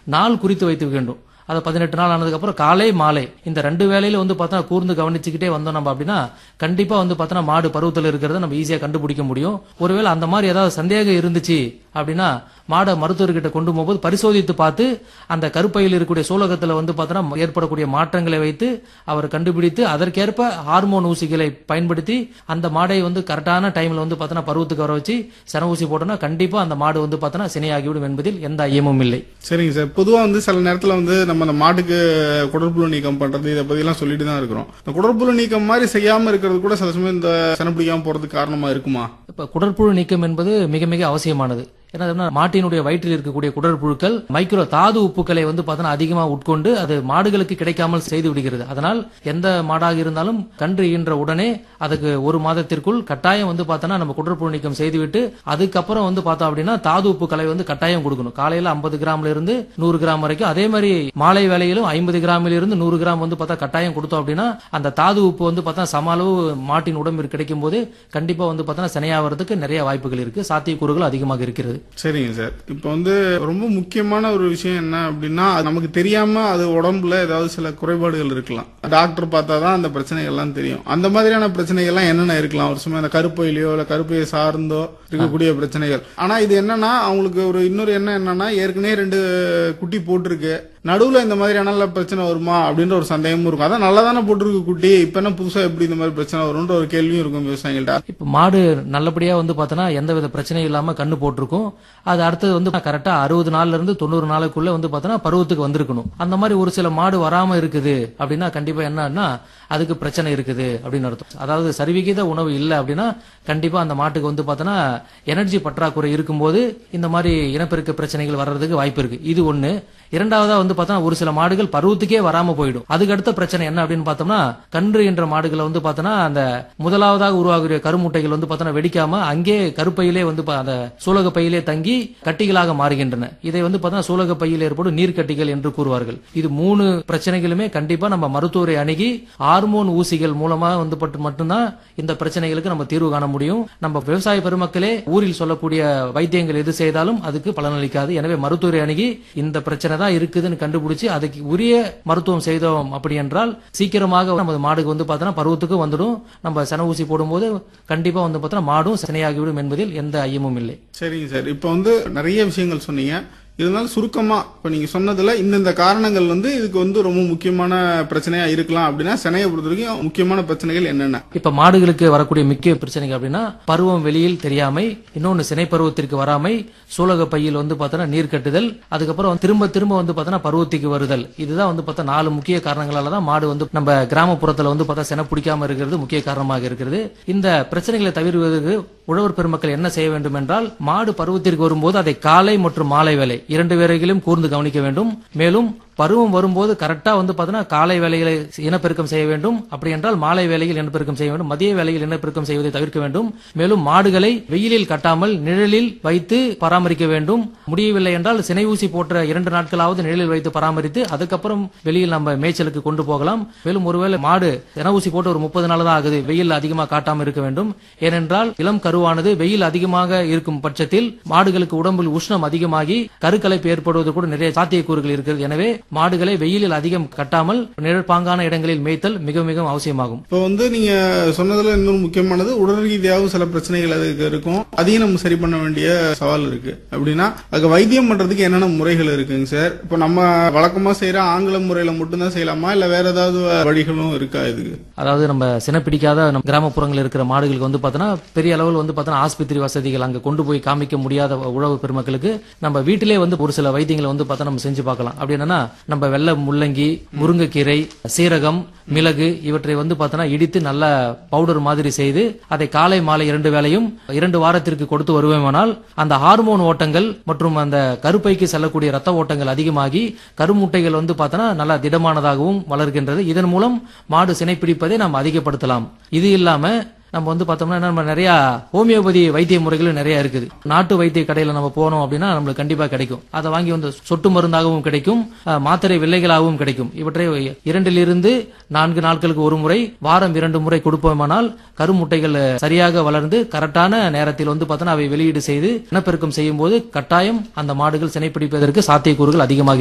நாள் குறித்து வைத்து வேண்டும் அது பதினெட்டு நாள் ஆனதுக்கப்புறம் காலை மாலை இந்த ரெண்டு வேலையில வந்து பார்த்தா கூர்ந்து கவனிச்சுக்கிட்டே வந்தோம் நம்ம அப்படின்னா கண்டிப்பா வந்து பார்த்தோன்னா மாடு பருவத்தில் இருக்கிறத நம்ம ஈஸியா கண்டுபிடிக்க முடியும் ஒருவேளை அந்த மாதிரி ஏதாவது சந்தேகம் இருந்துச்சு அப்படின்னா மாடை மருத்துவர்கிட்ட கொண்டு போகும்போது பரிசோதித்து பார்த்து அந்த கருப்பையில் இருக்கக்கூடிய சூலகத்துல வந்து பார்த்தோன்னா ஏற்படக்கூடிய மாற்றங்களை வைத்து அவர் கண்டுபிடித்து அதற்கேற்ப ஹார்மோன் ஊசிகளை பயன்படுத்தி அந்த மாடை வந்து கரெக்டான டைம்ல வந்து பார்த்தோன்னா பருவத்துக்கு வர வச்சு சன ஊசி போட்டோம்னா கண்டிப்பா அந்த மாடு வந்து பார்த்தோன்னா சினையாகிவிடும் என்பதில் எந்த ஐயமும் இல்லை சரிங்க சார் பொதுவா வந்து சில நேரத்துல வந்து நம்ம அந்த மாட்டுக்கு குடற்புழு நீக்கம் பண்றது இதை பத்தி எல்லாம் சொல்லிட்டு தான் இருக்கிறோம் இந்த குடற்புழு நீக்கம் மாதிரி செய்யாம இருக்கிறது கூட சில சமயம் இந்த சன பிடிக்காம போறதுக்கு காரணமா இருக்குமா இப்ப குடற்புழு நீக்கம் என்பது மிக மிக அவசியமானது ஏன்னா அது என்ன, மாட்டினுடைய வயிற்றில் இருக்கக்கூடிய குடற்புழுக்கள் மைக்ரோ தாது உப்புக்களை வந்து பார்த்தோன்னா அதிகமா உட்கொண்டு அது மாடுகளுக்கு கிடைக்காமல் செய்து விடுகிறது அதனால் எந்த மாடாக இருந்தாலும் கன்று ஈன்ற உடனே அதுக்கு ஒரு மாதத்திற்குள் கட்டாயம் வந்து பார்த்தோன்னா நம்ம குடற்புழு நீக்கம் செய்துவிட்டு அதுக்கப்புறம் வந்து பார்த்தோம் அப்படின்னா தாது உப்புக்களை வந்து கட்டாயம் கொடுக்கணும் காலையில ஐம்பது கிராம்ல இருந்து நூறு கிராம் வரைக்கும் அதே மாதிரி மாலை வேளையிலும் ஐம்பது கிராமில் இருந்து நூறு கிராம் வந்து பார்த்தா கட்டாயம் கொடுத்தோம் அப்படின்னா அந்த தாது உப்பு வந்து பார்த்தா சம அளவு மாட்டின் உடம்பிற்கு கிடைக்கும் போது கண்டிப்பா வந்து பார்த்தோன்னா சினையாவதுக்கு நிறைய வாய்ப்புகள் இருக்கு சாத்தியக்கூறுகள் அதிகமாக இருக்கிறது சரிங்க சார் இப்போ வந்து ரொம்ப முக்கியமான ஒரு விஷயம் என்ன அப்படின்னா அது நமக்கு தெரியாம அது உடம்புல ஏதாவது சில குறைபாடுகள் இருக்கலாம் டாக்டர் பார்த்தா தான் அந்த பிரச்சனைகள்லாம் தெரியும் அந்த மாதிரியான பிரச்சனைகள்லாம் என்னென்ன இருக்கலாம் ஒரு சும்மா அந்த கருப்பையிலையோ இல்ல கருப்பையை சார்ந்தோ இருக்கக்கூடிய பிரச்சனைகள் ஆனா இது என்னன்னா அவங்களுக்கு ஒரு இன்னொரு எண்ணம் என்னன்னா ஏற்கனவே ரெண்டு குட்டி போட்டிருக்கு நடுவுல இந்த மாதிரியான பிரச்சனை வருமா அப்படின்ற ஒரு சந்தேகமும் இருக்கும் அதான் நல்லா தானே போட்டிருக்கு குட்டி இப்ப என்ன புதுசா எப்படி இந்த மாதிரி பிரச்சனை வரும்ன்ற ஒரு கேள்வியும் இருக்கும் விவசாயிகள்ட்ட இப்ப மாடு நல்லபடியா வந்து பார்த்தோன்னா எந்த வித பிரச்சனையும் இல்லாம கண்ணு போட்டிருக்கும் அது அடுத்தது வந்து கரெக்டா அறுபது நாள்ல இருந்து தொண்ணூறு நாளுக்குள்ள வந்து பார்த்தோன்னா பருவத்துக்கு வந்திருக்கணும் அந்த மாதிரி ஒரு சில மாடு வராம இருக்குது அப்படின்னா கண்டிப்பா என்னன்னா அதுக்கு பிரச்சனை இருக்குது அப்படின்னு அர்த்தம் அதாவது சரிவிகித உணவு இல்லை அப்படின்னா கண்டிப்பா அந்த மாட்டுக்கு வந்து பார்த்தோன்னா எனர்ஜி பற்றாக்குறை இருக்கும்போது இந்த மாதிரி இனப்பெருக்க பிரச்சனைகள் வர்றதுக்கு வாய்ப்பு இருக்கு இது ஒண்ணு இரண்டாவதா வந்து பார்த்தோன்னா ஒரு சில மாடுகள் பருவத்துக்கே வராம போயிடும் அதுக்கு அடுத்த பிரச்சனை என்ன அப்படின்னு பார்த்தோம்னா கன்று என்ற மாடுகளை வந்து பார்த்தோன்னா அந்த முதலாவதாக உருவாகிற கருமுட்டைகள் வந்து பார்த்தோன்னா வெடிக்காம அங்கே கருப்பையிலே வந்து பா- அந்த சூலக பையிலே தங்கி கட்டிகளாக மாறுகின்றன இதை வந்து பார்த்தோன்னா சூலக பையில் ஏற்படும் நீர்க்கட்டிகள் என்று கூறுவார்கள் இது மூணு பிரச்சனைகளுமே கண்டிப்பா நம்ம மருத்துவரை அணுகி ஹார்மோன் ஊசிகள் மூலமா வந்து பட்டு மட்டும்தான் இந்த பிரச்சனைகளுக்கு நம்ம தீர்வு காண முடியும் நம்ம விவசாய பெருமக்களே ஊரில் சொல்லக்கூடிய வைத்தியங்கள் எது செய்தாலும் அதுக்கு பலனளிக்காது எனவே மருத்துவரை அணுகி இந்த பிரச்சனை தான் இருக்குதுன்னு கண்டுபிடிச்சு அதுக்கு உரிய மருத்துவம் செய்தோம் அப்படி என்றால் சீக்கிரமாக நமது மாடுக்கு வந்து பார்த்தோன்னா பருவத்துக்கு வந்துடும் நம்ம சன ஊசி போடும்போது கண்டிப்பா வந்து பார்த்தோன்னா மாடும் சினையாகிவிடும் என்பதில் எந்த ஐயமும் இல்லை சரிங்க சார் இப்போ வந்து நிறைய விஷயங்கள் சொன்னீங்க இருந்தாலும் சுருக்கமா இப்ப நீங்க சொன்னதுல இந்தந்த காரணங்கள் வந்து இதுக்கு வந்து ரொம்ப முக்கியமான பிரச்சனையா இருக்கலாம் அப்படின்னா சென்னையை பொறுத்த வரைக்கும் முக்கியமான பிரச்சனைகள் என்னென்ன இப்ப மாடுகளுக்கு வரக்கூடிய முக்கிய பிரச்சனைகள் அப்படின்னா பருவம் வெளியில் தெரியாமை இன்னொன்னு சினை பருவத்திற்கு வராமை சூலக பையில் வந்து பார்த்தோன்னா நீர் கட்டுதல் அதுக்கப்புறம் திரும்ப திரும்ப வந்து பார்த்தோன்னா பருவத்துக்கு வருதல் இதுதான் வந்து பார்த்தா நாலு முக்கிய காரணங்களால தான் மாடு வந்து நம்ம கிராமப்புறத்துல வந்து பார்த்தா செனை பிடிக்காம இருக்கிறது முக்கிய காரணமாக இருக்கிறது இந்த பிரச்சனைகளை தவிர்வதற்கு உழவர் பெருமக்கள் என்ன செய்ய வேண்டும் என்றால் மாடு பருவத்திற்கு வரும்போது அதை காலை மற்றும் மாலை வேலை இரண்டு வேளைகளிலும் கூர்ந்து கவனிக்க வேண்டும் மேலும் பருவம் வரும்போது கரெக்டா வந்து பார்த்தீங்கன்னா காலை வேலைகளை இனப்பெருக்கம் செய்ய வேண்டும் அப்படி என்றால் மாலை வேலையில் இனப்பெருக்கம் செய்ய வேண்டும் மதிய வேலையில் இனப்பெருக்கம் செய்வதை தவிர்க்க வேண்டும் மேலும் மாடுகளை வெயிலில் கட்டாமல் நிழலில் வைத்து பராமரிக்க வேண்டும் முடியவில்லை என்றால் சினை ஊசி போன்ற இரண்டு நாட்களாவது நிழலில் வைத்து பராமரித்து அதுக்கப்புறம் வெளியில் நம்ம மேய்ச்சலுக்கு கொண்டு போகலாம் மேலும் ஒருவேளை மாடு சினை ஊசி போட்டு ஒரு முப்பது நாள் தான் ஆகுது வெயில் அதிகமாக காட்டாமல் இருக்க வேண்டும் ஏனென்றால் இளம் கருவானது வெயில் அதிகமாக இருக்கும் பட்சத்தில் மாடுகளுக்கு உடம்பில் உஷ்ணம் அதிகமாகி கருக்கலைப்பு ஏற்படுவது கூட நிறைய சாத்தியக்கூறுகள் இருக்கிறது எனவே மாடுகளை வெயிலில் அதிகம் கட்டாமல் நிழற்பாங்கான இடங்களில் மேய்த்தல் மிக மிக அவசியமாகும் இப்போ வந்து நீங்க சொன்னதுல இன்னொரு முக்கியமானது உடல் ரீதியாகவும் சில பிரச்சனைகள் அதுக்கு இருக்கும் அதையும் நம்ம சரி பண்ண வேண்டிய சவால் இருக்கு அப்படின்னா அதுக்கு வைத்தியம் பண்றதுக்கு என்னென்ன முறைகள் இருக்குங்க சார் இப்போ நம்ம வழக்கமா செய்யற ஆங்கில முறையில மட்டும்தான் செய்யலாமா இல்ல வேற ஏதாவது வழிகளும் இருக்கா இதுக்கு அதாவது நம்ம சினப்பிடிக்காத நம்ம கிராமப்புறங்களில் இருக்கிற மாடுகளுக்கு வந்து பார்த்தோன்னா பெரிய அளவில் வந்து பார்த்தோன்னா ஆஸ்பத்திரி வசதிகள் அங்கே கொண்டு போய் காமிக்க முடியாத உழவு பெருமக்களுக்கு நம்ம வீட்டிலே வந்து ஒரு சில வைத்தியங்களை வந்து பார்த்தா நம்ம செஞ்சு பார்க்கலாம் அப்படி என்னன்னா நம்ம வெள்ளை முள்ளங்கி முருங்கைக்கீரை சீரகம் மிளகு இவற்றை வந்து பார்த்தோன்னா இடித்து நல்ல பவுடர் மாதிரி செய்து அதை காலை மாலை இரண்டு வேளையும் இரண்டு வாரத்திற்கு கொடுத்து வருவேமானால் அந்த ஹார்மோன் ஓட்டங்கள் மற்றும் அந்த கருப்பைக்கு செல்லக்கூடிய ரத்த ஓட்டங்கள் அதிகமாகி கருமுட்டைகள் வந்து பார்த்தோன்னா நல்லா திடமானதாகவும் வளர்கின்றது இதன் மூலம் மாடு சினைப்பிடிப்பதை நாம் அதிகப்படுத்தலாம் இது இல்லாம நம்ம வந்து பார்த்தோம்னா நம்ம நிறைய ஹோமியோபதி வைத்திய முறைகளும் நிறைய இருக்குது நாட்டு வைத்திய கடையில நம்ம போனோம் அப்படின்னா நம்மளுக்கு கண்டிப்பா கிடைக்கும் அதை வாங்கி வந்து சொட்டு மருந்தாகவும் கிடைக்கும் அஹ், மாத்திரை வில்லைகளாகவும் கிடைக்கும் இவற்றை இரண்டிலிருந்து நான்கு நாட்களுக்கு ஒரு முறை வாரம் இரண்டு முறை கொடுப்போமானால் கருமுட்டைகள் சரியாக வளர்ந்து கரெக்டான நேரத்தில் வந்து பார்த்தோன்னா அவை வெளியீடு செய்து இனப்பெருக்கம் செய்யும் போது கட்டாயம் அந்த மாடுகள் சினைப்பிடிப்பதற்கு சாத்தியக்கூறுகள் அதிகமாக